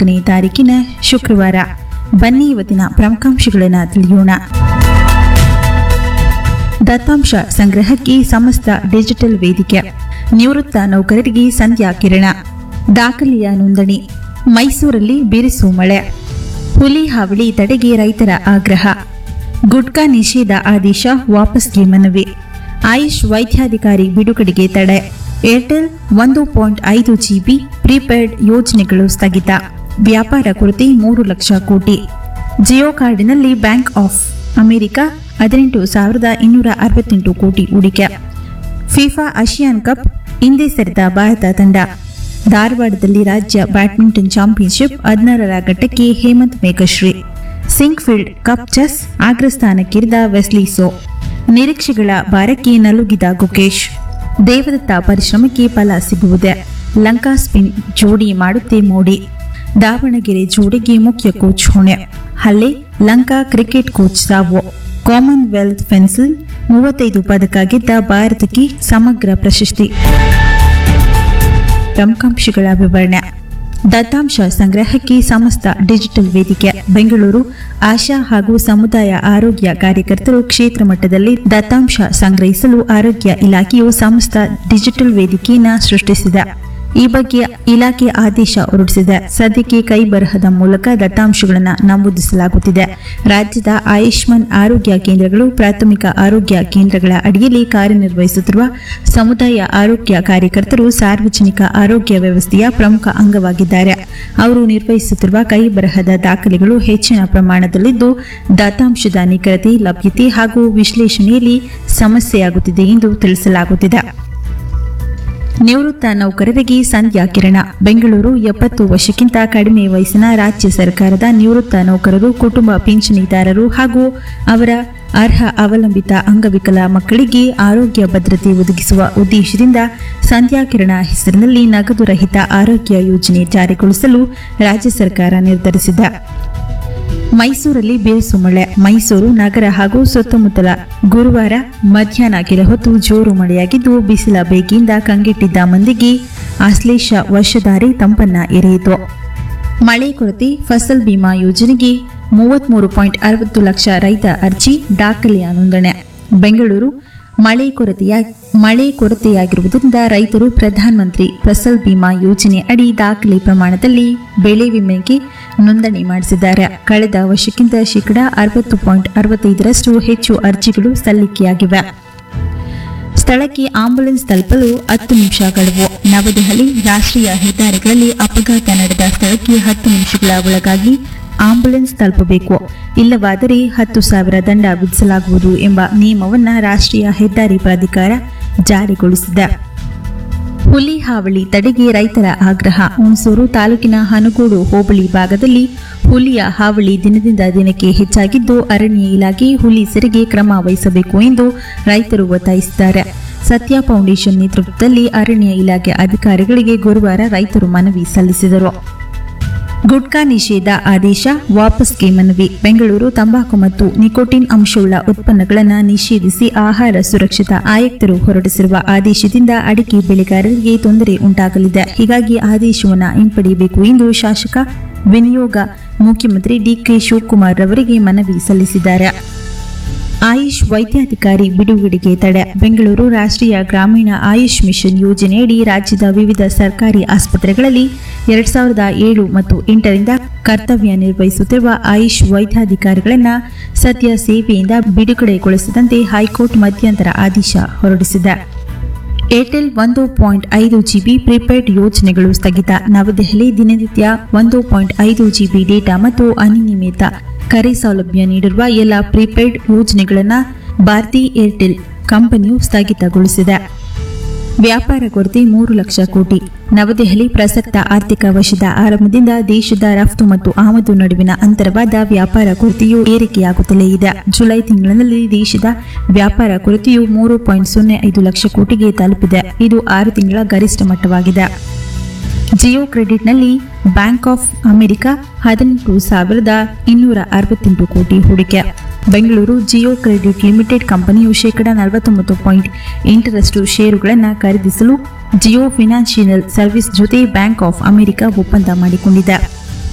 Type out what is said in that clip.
ನಾಲ್ಕನೇ ತಾರೀಕಿನ ಶುಕ್ರವಾರ ಬನ್ನಿ ಇವತ್ತಿನ ಪ್ರಮುಖಾಂಶಗಳನ್ನು ತಿಳಿಯೋಣ ದತ್ತಾಂಶ ಸಂಗ್ರಹಕ್ಕೆ ಸಮಸ್ತ ಡಿಜಿಟಲ್ ವೇದಿಕೆ ನಿವೃತ್ತ ನೌಕರರಿಗೆ ಸಂಧ್ಯಾ ಕಿರಣ ದಾಖಲೆಯ ನೋಂದಣಿ ಮೈಸೂರಲ್ಲಿ ಬಿರುಸು ಮಳೆ ಹುಲಿ ಹಾವಳಿ ತಡೆಗೆ ರೈತರ ಆಗ್ರಹ ಗುಟ್ಕಾ ನಿಷೇಧ ಆದೇಶ ವಾಪಸ್ಗೆ ಮನವಿ ಆಯುಷ್ ವೈದ್ಯಾಧಿಕಾರಿ ಬಿಡುಗಡೆಗೆ ತಡೆ ಏರ್ಟೆಲ್ ಒಂದು ಪಾಯಿಂಟ್ ಐದು ಜಿಬಿ ಪ್ರೀಪೇಯ್ಡ್ ಯೋಜನೆಗಳು ಸ್ಥಗಿತ ವ್ಯಾಪಾರ ಕೊರತೆ ಮೂರು ಲಕ್ಷ ಕೋಟಿ ಜಿಯೋ ಕಾರ್ಡಿನಲ್ಲಿ ಬ್ಯಾಂಕ್ ಆಫ್ ಅಮೆರಿಕ ಹದಿನೆಂಟು ಸಾವಿರದ ಇನ್ನೂರ ಅರವತ್ತೆಂಟು ಕೋಟಿ ಹೂಡಿಕೆ ಫಿಫಾ ಆಸಿಯಾನ್ ಕಪ್ ಹಿಂದೆ ಸರಿದ ಭಾರತ ತಂಡ ಧಾರವಾಡದಲ್ಲಿ ರಾಜ್ಯ ಬ್ಯಾಡ್ಮಿಂಟನ್ ಚಾಂಪಿಯನ್ಶಿಪ್ ಹದಿನಾರರ ಘಟ್ಟಕ್ಕೆ Hemanth Meghashree Sinquefield cup chess ಅಗ್ರಸ್ಥಾನಕ್ಕಿರಿದ ವೆಸ್ಲಿ ಸೋ ನಿರೀಕ್ಷೆಗಳ ಭಾರಕ್ಕೆ ನಲುಗಿದ ಗುಕೇಶ್ ದೇವದತ್ತ ಪರಿಶ್ರಮಕ್ಕೆ ಫಲ ಸಿಗುವುದೇ ಲಂಕಾ ಸ್ಪಿನ್ ಜೋಡಿ ಮಾಡುತ್ತೆ ಮೋಡಿ ದಾವಣಗೆರೆ ಜೋಡಿಗೆ ಮುಖ್ಯ ಕೋಚ್ ಹೊಣೆ ಹಲ್ಲೆ ಲಂಕಾ ಕ್ರಿಕೆಟ್ ಕೋಚ್ ಸಾವು ಕಾಮನ್ವೆಲ್ತ್ ಫೆನ್ಸಿಲ್ ಮೂವತ್ತೈದು ಪದಕ ಗೆದ್ದ ಭಾರತಕ್ಕೆ ಸಮಗ್ರ ಪ್ರಶಸ್ತಿ ಪ್ರಮುಖಾಂಶಗಳ ವಿವರಣೆ ದತ್ತಾಂಶ ಸಂಗ್ರಹಕ್ಕೆ ಸಮಸ್ತ ಡಿಜಿಟಲ್ ವೇದಿಕೆ ಬೆಂಗಳೂರು ಆಶಾ ಹಾಗೂ ಸಮುದಾಯ ಆರೋಗ್ಯ ಕಾರ್ಯಕರ್ತರು ಕ್ಷೇತ್ರ ಮಟ್ಟದಲ್ಲಿ ದತ್ತಾಂಶ ಸಂಗ್ರಹಿಸಲು ಆರೋಗ್ಯ ಇಲಾಖೆಯು ಸಮಸ್ತ ಡಿಜಿಟಲ್ ವೇದಿಕೆಯನ್ನು ಸೃಷ್ಟಿಸಿದೆ ಈ ಬಗ್ಗೆ ಇಲಾಖೆ ಆದೇಶ ಹೊರಡಿಸಿದೆ ಸದ್ಯಕ್ಕೆ ಕೈ ಬರಹದ ಮೂಲಕ ದತ್ತಾಂಶಗಳನ್ನು ನಮೂದಿಸಲಾಗುತ್ತಿದೆ ರಾಜ್ಯದ ಆಯುಷ್ಮಾನ್ ಆರೋಗ್ಯ ಕೇಂದ್ರಗಳು ಪ್ರಾಥಮಿಕ ಆರೋಗ್ಯ ಕೇಂದ್ರಗಳ ಅಡಿಯಲ್ಲಿ ಕಾರ್ಯನಿರ್ವಹಿಸುತ್ತಿರುವ ಸಮುದಾಯ ಆರೋಗ್ಯ ಕಾರ್ಯಕರ್ತರು ಸಾರ್ವಜನಿಕ ಆರೋಗ್ಯ ವ್ಯವಸ್ಥೆಯ ಪ್ರಮುಖ ಅಂಗವಾಗಿದ್ದಾರೆ ಅವರು ನಿರ್ವಹಿಸುತ್ತಿರುವ ಕೈ ಬರಹದ ದಾಖಲೆಗಳು ಹೆಚ್ಚಿನ ಪ್ರಮಾಣದಲ್ಲಿದ್ದು ದತ್ತಾಂಶದ ನಿಖರತೆ ಲಭ್ಯತೆ ಹಾಗೂ ವಿಶ್ಲೇಷಣೆಯಲ್ಲಿ ಸಮಸ್ಯೆಯಾಗುತ್ತಿದೆ ಎಂದು ತಿಳಿಸಲಾಗುತ್ತಿದೆ ನಿವೃತ್ತ ನೌಕರರಿಗೆ ಸಂಧ್ಯಾ ಕಿರಣ ಬೆಂಗಳೂರು ಎಪ್ಪತ್ತು ವರ್ಷಕ್ಕಿಂತ ಕಡಿಮೆ ವಯಸ್ಸಿನ ರಾಜ್ಯ ಸರ್ಕಾರದ ನಿವೃತ್ತ ನೌಕರರು ಕುಟುಂಬ ಪಿಂಚಣಿದಾರರು ಹಾಗೂ ಅವರ ಅರ್ಹ ಅವಲಂಬಿತ ಅಂಗವಿಕಲ ಮಕ್ಕಳಿಗೆ ಆರೋಗ್ಯ ಭದ್ರತೆ ಒದಗಿಸುವ ಉದ್ದೇಶದಿಂದ ಸಂಧ್ಯಾ ಕಿರಣ ಹೆಸರಿನಲ್ಲಿ ನಗದು ರಹಿತ ಆರೋಗ್ಯ ಯೋಜನೆ ಜಾರಿಗೊಳಿಸಲು ರಾಜ್ಯ ಸರ್ಕಾರ ನಿರ್ಧರಿಸಿದೆ ಮೈಸೂರಲ್ಲಿ ಬೇಸು ಮಳೆ ಮೈಸೂರು ನಗರ ಹಾಗೂ ಸುತ್ತಮುತ್ತಲ ಗುರುವಾರ ಮಧ್ಯಾಹ್ನ ಕೆಲ ಹೊತ್ತು ಜೋರು ಮಳೆಯಾಗಿದ್ದು ಬಿಸಿಲ ಬೇಗಿಯಿಂದ ಕಂಗೆಟ್ಟಿದ್ದ ಮಂದಿಗೆ ಆಶ್ಲೇಷ ವರ್ಷಧಾರಿ ತಂಪನ್ನ ಎರೆಯಿತು ಮಳೆ ಕೊರತೆ ಫಸಲ್ ಬಿಮಾ ಯೋಜನೆಗೆ ಮೂವತ್ಮೂರು ಪಾಯಿಂಟ್ ಅರವತ್ತು ಲಕ್ಷ ರೈತ ಅರ್ಜಿ ದಾಖಲೆಯ ನೋಂದಣಿ ಬೆಂಗಳೂರು ಮಳೆ ಕೊರತೆಯ ಮಳೆ ಕೊರತೆಯಾಗಿರುವುದರಿಂದ ರೈತರು ಪ್ರಧಾನಮಂತ್ರಿ ಫಸಲ್ ಬಿಮಾ ಯೋಜನೆ ಅಡಿ ದಾಖಲೆ ಪ್ರಮಾಣದಲ್ಲಿ ಬೆಳೆ ವಿಮೆಗೆ ನೋಂದಣಿ ಮಾಡಿಸಿದ್ದಾರೆ ಕಳೆದ ವರ್ಷಕ್ಕಿಂತ ಶೇಕಡ ಅರವತ್ತು ಪಾಯಿಂಟ್ ಅರವತ್ತೈದರಷ್ಟು ಹೆಚ್ಚು ಅರ್ಜಿಗಳು ಸಲ್ಲಿಕೆಯಾಗಿವೆ ಸ್ಥಳಕ್ಕೆ ಆಂಬ್ಯುಲೆನ್ಸ್ ತಲುಪಲು ಹತ್ತು ನಿಮಿಷ ಗಡುವು ನವದೆಹಲಿ ರಾಷ್ಟ್ರೀಯ ಹೆದ್ದಾರಿಗಳಲ್ಲಿ ಅಪಘಾತ ನಡೆದ ಸ್ಥಳಕ್ಕೆ ಹತ್ತು ನಿಮಿಷಗಳ ಒಳಗಾಗಿ ಆಂಬ್ಯುಲೆನ್ಸ್ ತಲುಪಬೇಕು ಇಲ್ಲವಾದರೆ ಹತ್ತು ಸಾವಿರ ದಂಡ ವಿಧಿಸಲಾಗುವುದು ಎಂಬ ನಿಯಮವನ್ನು ರಾಷ್ಟ್ರೀಯ ಹೆದ್ದಾರಿ ಪ್ರಾಧಿಕಾರ ಜಾರಿಗೊಳಿಸಿದೆ ಹುಲಿ ಹಾವಳಿ ತಡೆಗೆ ರೈತರ ಆಗ್ರಹ ಹುಣಸೂರು ತಾಲೂಕಿನ ಹನಗೋಡು ಹೋಬಳಿ ಭಾಗದಲ್ಲಿ ಹುಲಿಯ ಹಾವಳಿ ದಿನದಿಂದ ದಿನಕ್ಕೆ ಹೆಚ್ಚಾಗಿದ್ದು ಅರಣ್ಯ ಇಲಾಖೆ ಹುಲಿ ಸೆರೆಗೆ ಕ್ರಮ ವಹಿಸಬೇಕು ಎಂದು ರೈತರು ಒತ್ತಾಯಿಸಿದ್ದಾರೆ ಸತ್ಯ ಫೌಂಡೇಶನ್ ನೇತೃತ್ವದಲ್ಲಿ ಅರಣ್ಯ ಇಲಾಖೆ ಅಧಿಕಾರಿಗಳಿಗೆ ಗುರುವಾರ ರೈತರು ಮನವಿ ಸಲ್ಲಿಸಿದರು ಗುಟ್ಕಾ ನಿಷೇಧ ಆದೇಶ ವಾಪಸ್ಗೆ ಮನವಿ ಬೆಂಗಳೂರು ತಂಬಾಕು ಮತ್ತು ನಿಕೋಟಿನ್ ಅಂಶವುಳ್ಳ ಉತ್ಪನ್ನಗಳನ್ನು ನಿಷೇಧಿಸಿ ಆಹಾರ ಸುರಕ್ಷತಾ ಆಯುಕ್ತರು ಹೊರಡಿಸಿರುವ ಆದೇಶದಿಂದ ಅಡಿಕೆ ಬೆಳೆಗಾರರಿಗೆ ತೊಂದರೆ ಉಂಟಾಗಲಿದೆ ಹೀಗಾಗಿ ಆದೇಶವನ್ನು ಹಿಂಪಡೆಯಬೇಕು ಎಂದು ಶಾಸಕ ವಿನಿಯೋಗ ಮುಖ್ಯಮಂತ್ರಿ ಡಿಕೆ ಶಿವಕುಮಾರ್ ಅವರಿಗೆ ಮನವಿ ಸಲ್ಲಿಸಿದ್ದಾರೆ ಆಯುಷ್ ವೈದ್ಯಾಧಿಕಾರಿ ಬಿಡುಗಡೆಗೆ ತಡೆ ಬೆಂಗಳೂರು ರಾಷ್ಟ್ರೀಯ ಗ್ರಾಮೀಣ ಆಯುಷ್ ಮಿಷನ್ ಯೋಜನೆಯಡಿ ರಾಜ್ಯದ ವಿವಿಧ ಸರ್ಕಾರಿ ಆಸ್ಪತ್ರೆಗಳಲ್ಲಿ ಎರಡ್ ಸಾವಿರದ ಏಳು ಮತ್ತು ಎಂಟರಿಂದ ಕರ್ತವ್ಯ ನಿರ್ವಹಿಸುತ್ತಿರುವ ಆಯುಷ್ ವೈದ್ಯಾಧಿಕಾರಿಗಳನ್ನು ಸದ್ಯ ಸೇವೆಯಿಂದ ಬಿಡುಗಡೆಗೊಳಿಸದಂತೆ ಹೈಕೋರ್ಟ್ ಮಧ್ಯಂತರ ಆದೇಶ ಹೊರಡಿಸಿದೆ ಏರ್ಟೆಲ್ ಒಂದು ಪಾಯಿಂಟ್ ಐದು ಜಿಬಿ ಪ್ರಿಪೇಯ್ಡ್ ಯೋಜನೆಗಳು ಸ್ಥಗಿತ ನವದೆಹಲಿ ದಿನನಿತ್ಯ ಒಂದು ಪಾಯಿಂಟ್ ಐದು ಜಿಬಿ ಡೇಟಾ ಮತ್ತು ಅನಿಯಮಿತ ಕರೆ ಸೌಲಭ್ಯ ನೀಡಿರುವ ಎಲ್ಲ ಪ್ರಿಪೇಯ್ಡ್ ಯೋಜನೆಗಳನ್ನು ಭಾರತಿ ಏರ್ಟೆಲ್ ಕಂಪನಿಯು ಸ್ಥಗಿತಗೊಳಿಸಿದೆ ವ್ಯಾಪಾರ ಕೊರತೆ ಮೂರು ಲಕ್ಷ ಕೋಟಿ ನವದೆಹಲಿ ಪ್ರಸಕ್ತ ಆರ್ಥಿಕ ವರ್ಷದ ಆರಂಭದಿಂದ ದೇಶದ ರಫ್ತು ಮತ್ತು ಆಮದು ನಡುವಿನ ಅಂತರವಾದ ವ್ಯಾಪಾರ ಕೊರತೆಯು ಏರಿಕೆಯಾಗುತ್ತಲೇ ಇದೆ ಜುಲೈ ತಿಂಗಳಿನಲ್ಲಿ ದೇಶದ ವ್ಯಾಪಾರ ಕೊರತೆಯು ಮೂರು ಪಾಯಿಂಟ್ ಸೊನ್ನೆ ಐದು ಲಕ್ಷ ಕೋಟಿಗೆ ತಲುಪಿದೆ ಇದು ಆರು ತಿಂಗಳ ಗರಿಷ್ಠ ಮಟ್ಟವಾಗಿದೆ ಜಿಯೋ ಕ್ರೆಡಿಟ್ನಲ್ಲಿ ಬ್ಯಾಂಕ್ ಆಫ್ ಅಮೆರಿಕ ಹದಿನೆಂಟು ಸಾವಿರದ ಇನ್ನೂರ ಅರವತ್ತೆಂಟು ಕೋಟಿ ಹೂಡಿಕೆ ಬೆಂಗಳೂರು ಜಿಯೋ ಕ್ರೆಡಿಟ್ ಲಿಮಿಟೆಡ್ ಕಂಪನಿಯು ಶೇಕಡ ನಲವತ್ತೊಂಬತ್ತು ಪಾಯಿಂಟ್ ಎಂಟರಷ್ಟು ಷೇರುಗಳನ್ನು ಖರೀದಿಸಲು ಜಿಯೋ ಫಿನಾನ್ಷಿಯಲ್ ಸರ್ವಿಸ್ ಜೊತೆ ಬ್ಯಾಂಕ್ ಆಫ್ ಅಮೆರಿಕ ಒಪ್ಪಂದ ಮಾಡಿಕೊಂಡಿದೆ